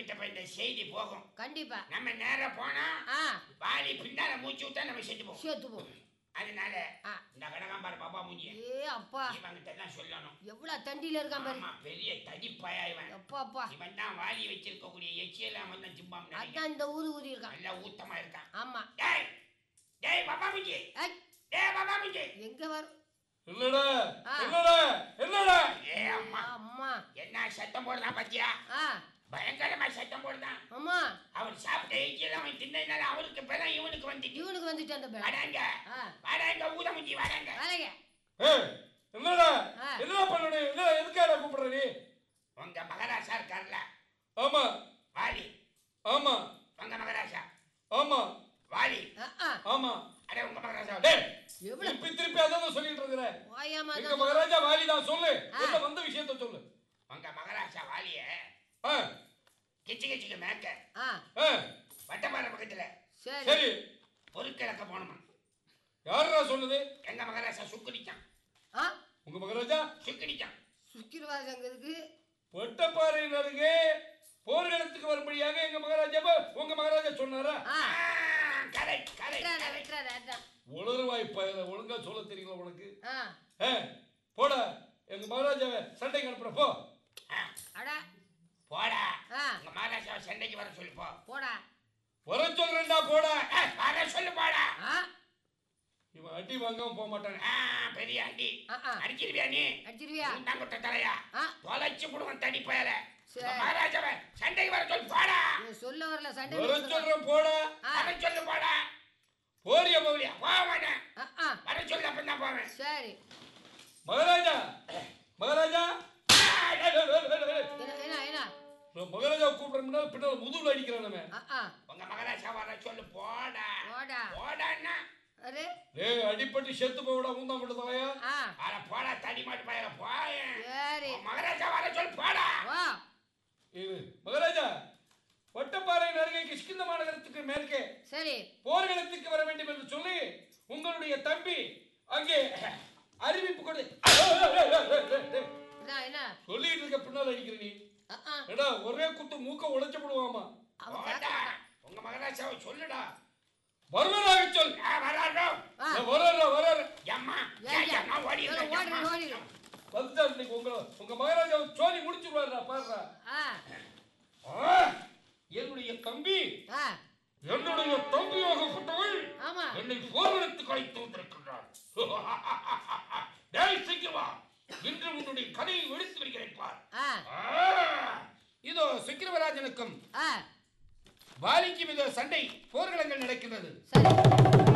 கிட்ட போய் இந்த செய்தி போகும் கண்டிப்பா நம்ம நேரா போனா ஆ வாலி பின்னால மூச்சு விட்டா நம்ம செத்து போவோம் சேர்த்து போ அதனால ஆ. இந்த கடகாம்பாரு பாப்பா மூஞ்சி ஏ அப்பா இவங்கிட்ட எல்லாம் சொல்லணும் எவ்வளவு தண்டியில இருக்கான் பாரு ஆமா பெரிய தடிப்பாயா இவன் அப்பா அப்பா இவன் தான் வாலி வச்சிருக்கக்கூடிய எச்சியெல்லாம் அவன் தான் திம்பாம் நினைக்கிறேன். அதான் இந்த ஊரு ஊதி இருக்கான் நல்லா ஊத்தமா இருக்கான் ஆமா டேய் டேய் பாப்பா மூஞ்சி ஏய், டேய் பாப்பா மூஞ்சி எங்க வரும் இல்லடா ஆ. இல்லடா இல்லடா ஏ அம்மா அம்மா என்ன சத்தம் போடுதான் பாத்தியா ஆ பயங்கரமா சத்தம் போடுதான் அம்மா அவர் சாப்பிட்ட எச்சியெல்லாம் அவன் தின்னதுனால அவருக்கு இப்பதான் இவனுக்கு வந்துட்டு இவனுக்கு வந்துட்டு அந்த பேர் வராங்க ஆ வராங்க ஊத மூஞ்சி வராங்க வேலைங்க ஏய் என்னடா ஆ. என்ன பண்ணணும் என்ன எதுக்காக கூப்பிடுற நீ உங்க மகாராஜா இருக்கார்ல ஆமா வாலி ஆமா உங்க மகாராஜா ஆமா வாலி ஆ, ஆ. ஆமா அட உங்க மகாராஜா டேய் எவ்வளவு திருப்பி திருப்பி அதான் சொல்லிட்டு இருக்கிற ஓயாம எங்க தான் மகாராஜா வாலிதான் சொல்லு ஆ. என்ன வந்த விஷயத்த சொல்லு உங்க மகாராஜா வாலிய ஆ கிச்சு கிச்சுக்கு மேக்க ஆ ஆ வட்டப்பாறை பக்கத்துல சரி சரி பொருட்கிழக்க போகணுமா யாருடா சொன்னது எங்க மகாராஜா சுக்குடிச்சான் ஆ உங்க மகாராஜா சுக்குடிச்சான் சுக்கிரவாத சங்கத்துக்கு பொட்டப்பாறையில் அருகே போர்க்களத்துக்கு வரும்படியாக எங்க மகாராஜா உங்க மகாராஜா சொன்னாரா ஆ கரை கரை வெட்டுறாரு, கரை வெட்டுறாரு, அதான். உளறுவாய் பயல ஒழுங்கா சொல்ல தெரியல உனக்கு ஆ ஆ, போடா எங்க மகாராஜாவை சண்டைக்கு அனுப்புற போ ஆ, அடா போடா ஆ உங்க மகாராஜாவை சண்டைக்கு வர சொல்லு போ போடா வர சொல்றேன்டா போடா ஆ, வர சொல்லு போடா ஆ இவன் அடி வாங்காம போக மாட்டானே ஆ, பெரிய அடி ஆ, ஆ. அடிச்சிருவியா நீ அடிச்சிருவியா தாங்கொட்ட தலையா ஆ தொலைச்சு போடுவான் தடி பயல சரி. மகாராஜாவை சண்டைக்கு வர சொல்லு போடா நீ சொல்ல வரல சண்டை வர நிறுத்துறா. சொல்றேன் போடா ஆ வர சொல்லு போடா போறியா போகலையா போக மாட்டேன் ஆ, ஆ வர சொல்லு அப்ப தான் போவேன் சரி மகாராஜா மகாராஜா ஆ, டேய், டேய், டேய், டேய், டேய். என்ன என்ன என்ன நான் மகாராஜா கூப்பிடுற முன்னால பின்னால முதுகுல அடிக்கிறான் நம்ம ஆ ஆ உங்க மகாராஜா வர சொல்லு போடா போடா போடான்னா அரே டேய் அடிப்பட்டு செத்து போவிடா மூந்தாம் கொண்டு தலையா ஆ அட போடா தடி மாட்டு பயல போயேன் சரி உன் மகாராஜா வர சொல்லு போடா வா இது மகாராஜா வட்டப்பாறை அருகே கிஷ்கிந்த மாநகரத்துக்கு மேற்கே சரி போர்க்களத்துக்கு வர வேண்டும் என்று சொல்லி உங்களுடைய தம்பி அங்கே அறிவிப்பு கொடு என்ன என்ன சொல்லிட்டு இருக்க பின்னால் அடிக்கிற நீ ஆ ஆ ஏடா ஒரே குத்து மூக்க உடைச்சு விடுவாமா அவன் கேட்க போடா மாட்டான். உங்க மகாராஜாவை சொல்லுடா வருவதாக சொல் ஆ வராடோ ஆ வர வர எம்மா ஏன், ஏன், ஏன்? நான் ஓடி ஏதோ இருக்கேன், ஓடுறேன், எம்மா. ஓடுறேன். வந்து இன்னைக்கு உங்க உங்க மகாராஜா சோழி முடிச்சுடுவாருடா பாருடா ஆ ஆ, என்னுடைய தம்பி ஆ என்னுடைய தம்பியாகப்பட்டவள் ஆமா என்னை போர்வனத்துக்கு அழைத்து வந்திருக்கின்றார் டேய் சிக்கிவா இன்று உன்னுடைய கதையை எடுத்து வருகிறேன் பார் ஆ ஆ, இதோ சுக்கிரவராஜனுக்கும் ஆ வாலிக்கும் இதோ சண்டை போர்க்களங்கள் நடக்கின்றது